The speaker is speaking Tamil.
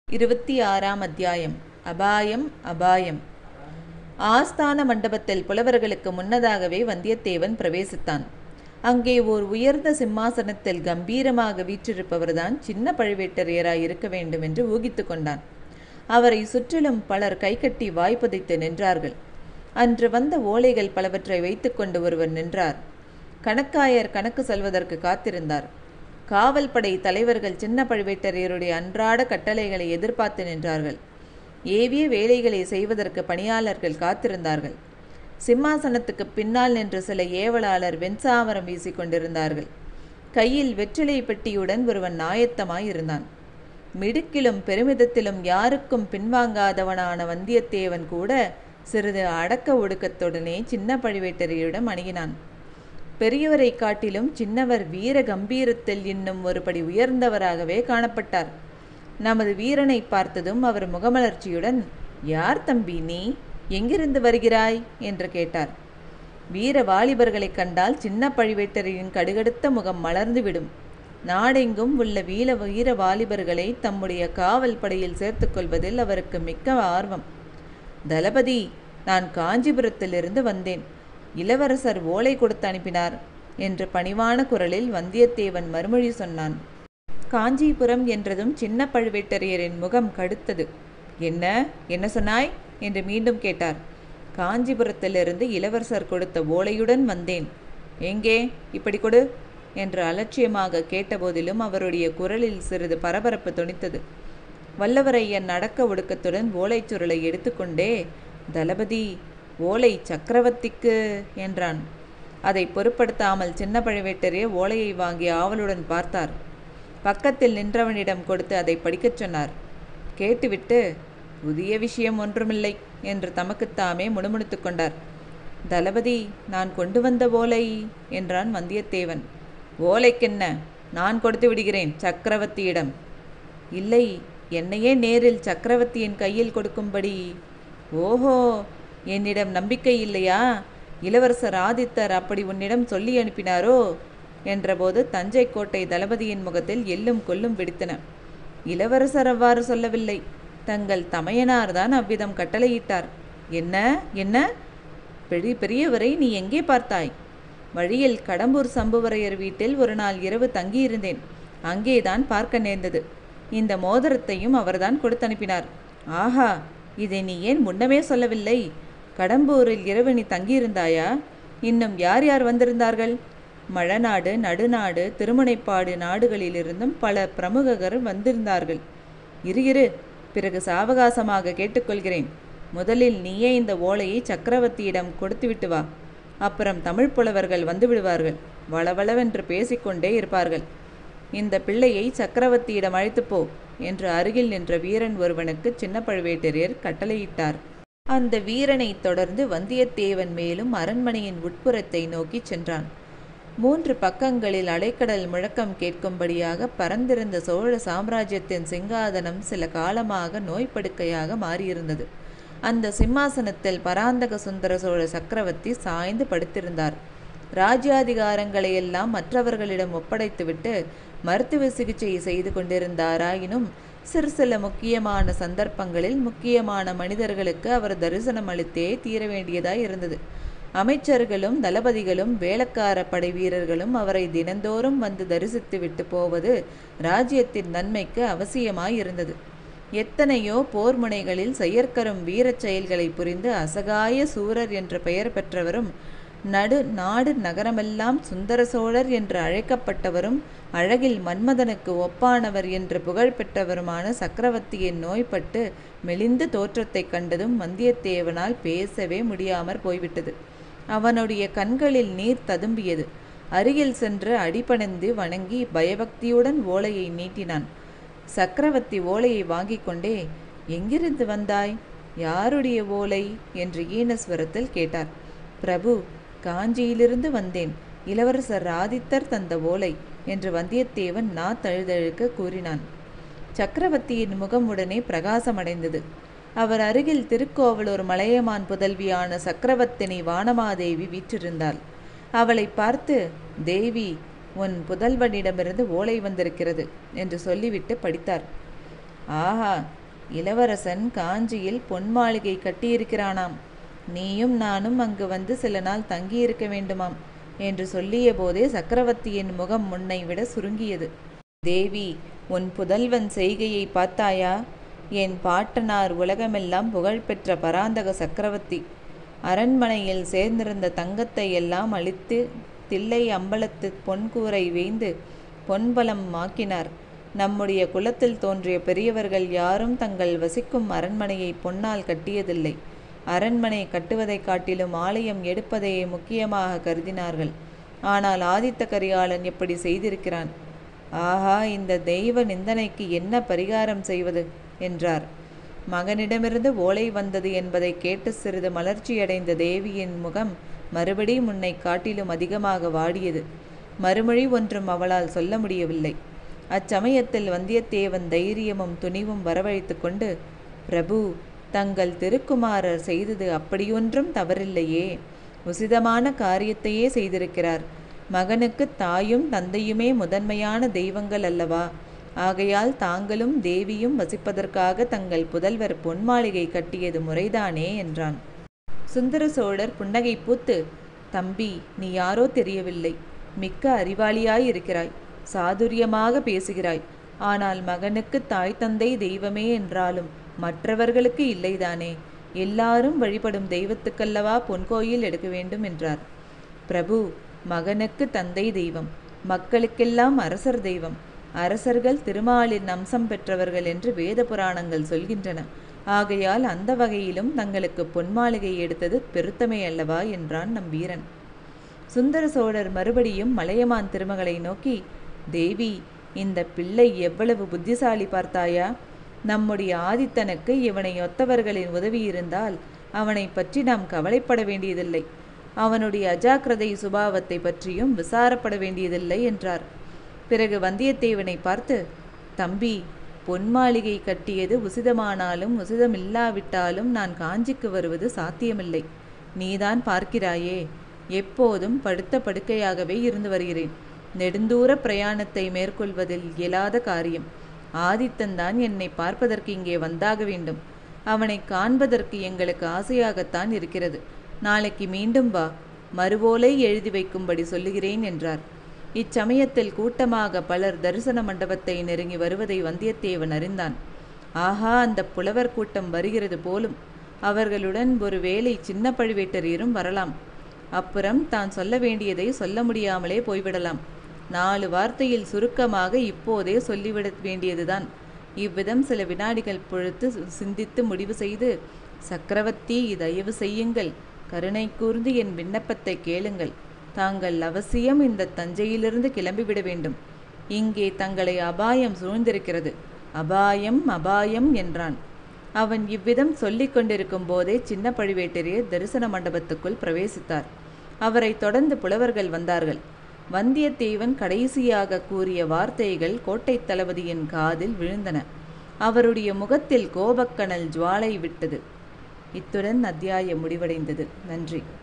இருபத்தி ஆறாம் அத்தியாயம் அபாயம் அபாயம் ஆஸ்தான மண்டபத்தில் புலவர்களுக்கு முன்னதாகவே வந்தியத்தேவன் பிரவேசித்தான் அங்கே ஓர் உயர்ந்த சிம்மாசனத்தில் கம்பீரமாக வீற்றிருப்பவர்தான் சின்ன பழுவேட்டரையராய் இருக்க வேண்டும் என்று ஊகித்து கொண்டான் அவரை சுற்றிலும் பலர் கைகட்டி வாய்ப்புதைத்து நின்றார்கள் அன்று வந்த ஓலைகள் பலவற்றை வைத்துக்கொண்டு ஒருவர் நின்றார் கணக்காயர் கணக்கு சொல்வதற்கு காத்திருந்தார் காவல் படை தலைவர்கள் சின்ன பழுவேட்டரையருடைய அன்றாட கட்டளைகளை எதிர்பார்த்து நின்றார்கள் ஏவிய வேலைகளை செய்வதற்கு பணியாளர்கள் காத்திருந்தார்கள் சிம்மாசனத்துக்கு பின்னால் நின்று சில ஏவலாளர் வெண்சாமரம் வீசிக் கொண்டிருந்தார்கள் கையில் வெற்றிலை பெட்டியுடன் ஒருவன் நாயத்தமாய் இருந்தான் மிடுக்கிலும் பெருமிதத்திலும் யாருக்கும் பின்வாங்காதவனான வந்தியத்தேவன் கூட சிறிது அடக்க ஒடுக்கத்துடனே சின்ன பழுவேட்டரையரிடம் அணுகினான் பெரியவரை காட்டிலும் சின்னவர் வீர கம்பீரத்தில் இன்னும் ஒருபடி உயர்ந்தவராகவே காணப்பட்டார் நமது வீரனை பார்த்ததும் அவர் முகமலர்ச்சியுடன் யார் தம்பி நீ எங்கிருந்து வருகிறாய் என்று கேட்டார் வீர வாலிபர்களைக் கண்டால் சின்ன பழுவேட்டரையின் கடுகடுத்த முகம் மலர்ந்துவிடும் நாடெங்கும் உள்ள வீர வீர வாலிபர்களை தம்முடைய காவல் படையில் சேர்த்துக்கொள்வதில் அவருக்கு மிக்க ஆர்வம் தளபதி நான் காஞ்சிபுரத்திலிருந்து வந்தேன் இளவரசர் ஓலை கொடுத்து அனுப்பினார் என்று பணிவான குரலில் வந்தியத்தேவன் மறுமொழி சொன்னான் காஞ்சிபுரம் என்றதும் சின்ன பழுவேட்டரையரின் முகம் கடுத்தது என்ன என்ன சொன்னாய் என்று மீண்டும் கேட்டார் காஞ்சிபுரத்திலிருந்து இளவரசர் கொடுத்த ஓலையுடன் வந்தேன் எங்கே இப்படி கொடு என்று அலட்சியமாக கேட்டபோதிலும் அவருடைய குரலில் சிறிது பரபரப்பு துணித்தது வல்லவரையன் அடக்க ஒடுக்கத்துடன் ஓலைச் சுருளை எடுத்துக்கொண்டே தளபதி ஓலை சக்கரவர்த்திக்கு என்றான் அதை பொருட்படுத்தாமல் சின்ன பழுவேட்டரையர் ஓலையை வாங்கி ஆவலுடன் பார்த்தார் பக்கத்தில் நின்றவனிடம் கொடுத்து அதை படிக்கச் சொன்னார் கேட்டுவிட்டு புதிய விஷயம் ஒன்றுமில்லை என்று தமக்குத்தாமே முணுமுணுத்து கொண்டார் தளபதி நான் கொண்டு வந்த ஓலை என்றான் வந்தியத்தேவன் ஓலைக்கென்ன நான் கொடுத்து விடுகிறேன் சக்கரவர்த்தியிடம் இல்லை என்னையே நேரில் சக்கரவர்த்தியின் கையில் கொடுக்கும்படி ஓஹோ என்னிடம் நம்பிக்கை இல்லையா இளவரசர் ஆதித்தர் அப்படி உன்னிடம் சொல்லி அனுப்பினாரோ என்றபோது தஞ்சை கோட்டை தளபதியின் முகத்தில் எள்ளும் கொல்லும் வெடித்தன இளவரசர் அவ்வாறு சொல்லவில்லை தங்கள் தமையனார்தான் அவ்விதம் கட்டளையிட்டார் என்ன என்ன பெரிய பெரியவரை நீ எங்கே பார்த்தாய் வழியில் கடம்பூர் சம்புவரையர் வீட்டில் ஒரு நாள் இரவு தங்கியிருந்தேன் அங்கேதான் பார்க்க நேர்ந்தது இந்த மோதிரத்தையும் அவர்தான் கொடுத்தனுப்பினார் ஆஹா இதை நீ ஏன் முன்னமே சொல்லவில்லை கடம்பூரில் இரவு நீ தங்கியிருந்தாயா இன்னும் யார் யார் வந்திருந்தார்கள் மழநாடு நடுநாடு திருமுனைப்பாடு நாடுகளிலிருந்தும் பல பிரமுகர் வந்திருந்தார்கள் இரு இரு பிறகு சாவகாசமாக கேட்டுக்கொள்கிறேன் முதலில் நீயே இந்த ஓலையை சக்கரவர்த்தியிடம் கொடுத்துவிட்டு வா அப்புறம் தமிழ் புலவர்கள் வந்து விடுவார்கள் வளவளவென்று பேசிக்கொண்டே இருப்பார்கள் இந்த பிள்ளையை சக்கரவர்த்தியிடம் அழைத்துப் போ என்று அருகில் நின்ற வீரன் ஒருவனுக்கு சின்ன பழுவேட்டரையர் கட்டளையிட்டார் அந்த வீரனைத் தொடர்ந்து வந்தியத்தேவன் மேலும் அரண்மனையின் உட்புறத்தை நோக்கிச் சென்றான் மூன்று பக்கங்களில் அலைக்கடல் முழக்கம் கேட்கும்படியாக பறந்திருந்த சோழ சாம்ராஜ்யத்தின் சிங்காதனம் சில காலமாக நோய்ப்படுக்கையாக மாறியிருந்தது அந்த சிம்மாசனத்தில் பராந்தக சுந்தர சோழ சக்கரவர்த்தி சாய்ந்து படுத்திருந்தார் ராஜ்யாதிகாரங்களையெல்லாம் மற்றவர்களிடம் ஒப்படைத்துவிட்டு மருத்துவ சிகிச்சை செய்து கொண்டிருந்தாராயினும் சிறு சில முக்கியமான சந்தர்ப்பங்களில் முக்கியமான மனிதர்களுக்கு அவர் தரிசனம் அளித்தே தீர வேண்டியதாய் இருந்தது அமைச்சர்களும் தளபதிகளும் வேளக்கார படை வீரர்களும் அவரை தினந்தோறும் வந்து தரிசித்து விட்டு போவது ராஜ்யத்தின் நன்மைக்கு அவசியமாயிருந்தது எத்தனையோ போர் முனைகளில் செயற்கரும் வீரச் செயல்களை புரிந்து அசகாய சூரர் என்ற பெயர் பெற்றவரும் நடு நாடு நகரமெல்லாம் சுந்தர சோழர் என்று அழைக்கப்பட்டவரும் அழகில் மன்மதனுக்கு ஒப்பானவர் என்று புகழ் பெற்றவருமான சக்கரவர்த்தியின் நோய்பட்டு மெலிந்த தோற்றத்தைக் கண்டதும் வந்தியத்தேவனால் பேசவே முடியாமற் போய்விட்டது அவனுடைய கண்களில் நீர் ததும்பியது அருகில் சென்று அடிபணிந்து வணங்கி பயபக்தியுடன் ஓலையை நீட்டினான் சக்கரவர்த்தி ஓலையை வாங்கிக் கொண்டே எங்கிருந்து வந்தாய் யாருடைய ஓலை என்று ஈனஸ்வரத்தில் கேட்டார் பிரபு காஞ்சியிலிருந்து வந்தேன் இளவரசர் ஆதித்தர் தந்த ஓலை என்று வந்தியத்தேவன் நா தழுதழுக்க கூறினான் சக்கரவர்த்தியின் முகம் உடனே பிரகாசமடைந்தது அவர் அருகில் திருக்கோவலூர் மலையமான் புதல்வியான சக்கரவர்த்தினி வானமாதேவி வீற்றிருந்தாள் அவளை பார்த்து தேவி உன் புதல்வனிடமிருந்து ஓலை வந்திருக்கிறது என்று சொல்லிவிட்டு படித்தார் ஆஹா இளவரசன் காஞ்சியில் பொன் மாளிகை கட்டியிருக்கிறானாம் நீயும் நானும் அங்கு வந்து சில நாள் தங்கியிருக்க வேண்டுமாம் என்று சொல்லிய போதே சக்கரவர்த்தியின் முகம் முன்னை விட சுருங்கியது தேவி உன் புதல்வன் செய்கையை பார்த்தாயா என் பாட்டனார் உலகமெல்லாம் புகழ்பெற்ற பராந்தக சக்கரவர்த்தி அரண்மனையில் சேர்ந்திருந்த தங்கத்தை எல்லாம் அழித்து தில்லை அம்பலத்து பொன்கூரை வேய்ந்து பொன்பலம் ஆக்கினார் நம்முடைய குலத்தில் தோன்றிய பெரியவர்கள் யாரும் தங்கள் வசிக்கும் அரண்மனையை பொன்னால் கட்டியதில்லை அரண்மனை கட்டுவதைக் காட்டிலும் ஆலயம் எடுப்பதையே முக்கியமாக கருதினார்கள் ஆனால் ஆதித்த கரிகாலன் எப்படி செய்திருக்கிறான் ஆஹா இந்த தெய்வ நிந்தனைக்கு என்ன பரிகாரம் செய்வது என்றார் மகனிடமிருந்து ஓலை வந்தது என்பதை கேட்டு சிறிது மலர்ச்சியடைந்த தேவியின் முகம் மறுபடி முன்னை காட்டிலும் அதிகமாக வாடியது மறுமொழி ஒன்றும் அவளால் சொல்ல முடியவில்லை அச்சமயத்தில் வந்தியத்தேவன் தைரியமும் துணிவும் வரவழைத்து கொண்டு பிரபு தங்கள் திருக்குமாரர் செய்தது அப்படியொன்றும் தவறில்லையே உசிதமான காரியத்தையே செய்திருக்கிறார் மகனுக்கு தாயும் தந்தையுமே முதன்மையான தெய்வங்கள் அல்லவா ஆகையால் தாங்களும் தேவியும் வசிப்பதற்காக தங்கள் புதல்வர் பொன் மாளிகை கட்டியது முறைதானே என்றான் சுந்தர சோழர் புன்னகை பூத்து தம்பி நீ யாரோ தெரியவில்லை மிக்க அறிவாளியாயிருக்கிறாய் சாதுரியமாக பேசுகிறாய் ஆனால் மகனுக்கு தாய் தந்தை தெய்வமே என்றாலும் மற்றவர்களுக்கு இல்லைதானே எல்லாரும் வழிபடும் தெய்வத்துக்கல்லவா பொன்கோயில் எடுக்க வேண்டும் என்றார் பிரபு மகனுக்கு தந்தை தெய்வம் மக்களுக்கெல்லாம் அரசர் தெய்வம் அரசர்கள் திருமாலின் அம்சம் பெற்றவர்கள் என்று வேத புராணங்கள் சொல்கின்றன ஆகையால் அந்த வகையிலும் தங்களுக்கு பொன்மாளிகை எடுத்தது பெருத்தமை அல்லவா என்றான் நம் வீரன் சுந்தர சோழர் மறுபடியும் மலையமான் திருமகளை நோக்கி தேவி இந்த பிள்ளை எவ்வளவு புத்திசாலி பார்த்தாயா நம்முடைய ஆதித்தனுக்கு இவனை ஒத்தவர்களின் உதவி இருந்தால் அவனை பற்றி நாம் கவலைப்பட வேண்டியதில்லை அவனுடைய அஜாக்கிரதை சுபாவத்தை பற்றியும் விசாரப்பட வேண்டியதில்லை என்றார் பிறகு வந்தியத்தேவனை பார்த்து தம்பி பொன் மாளிகை கட்டியது உசிதமானாலும் உசிதமில்லாவிட்டாலும் நான் காஞ்சிக்கு வருவது சாத்தியமில்லை நீதான் பார்க்கிறாயே எப்போதும் படுத்த படுக்கையாகவே இருந்து வருகிறேன் நெடுந்தூர பிரயாணத்தை மேற்கொள்வதில் இயலாத காரியம் ஆதித்தன்தான் என்னை பார்ப்பதற்கு இங்கே வந்தாக வேண்டும் அவனை காண்பதற்கு எங்களுக்கு ஆசையாகத்தான் இருக்கிறது நாளைக்கு மீண்டும் வா மறுவோலை எழுதி வைக்கும்படி சொல்லுகிறேன் என்றார் இச்சமயத்தில் கூட்டமாக பலர் தரிசன மண்டபத்தை நெருங்கி வருவதை வந்தியத்தேவன் அறிந்தான் ஆஹா அந்த புலவர் கூட்டம் வருகிறது போலும் அவர்களுடன் ஒரு வேளை சின்ன பழுவேட்டரையரும் வரலாம் அப்புறம் தான் சொல்ல வேண்டியதை சொல்ல முடியாமலே போய்விடலாம் நாலு வார்த்தையில் சுருக்கமாக இப்போதே சொல்லிவிட வேண்டியதுதான் இவ்விதம் சில வினாடிகள் பொழுத்து சிந்தித்து முடிவு செய்து சக்கரவர்த்தி தயவு செய்யுங்கள் கருணை கூர்ந்து என் விண்ணப்பத்தை கேளுங்கள் தாங்கள் அவசியம் இந்த தஞ்சையிலிருந்து கிளம்பிவிட வேண்டும் இங்கே தங்களை அபாயம் சூழ்ந்திருக்கிறது அபாயம் அபாயம் என்றான் அவன் இவ்விதம் சொல்லிக் கொண்டிருக்கும் போதே சின்ன பழுவேட்டரையர் தரிசன மண்டபத்துக்குள் பிரவேசித்தார் அவரை தொடர்ந்து புலவர்கள் வந்தார்கள் வந்தியத்தேவன் கடைசியாக கூறிய வார்த்தைகள் கோட்டைத் தளபதியின் காதில் விழுந்தன அவருடைய முகத்தில் கோபக்கனல் ஜுவாலை விட்டது இத்துடன் அத்தியாயம் முடிவடைந்தது நன்றி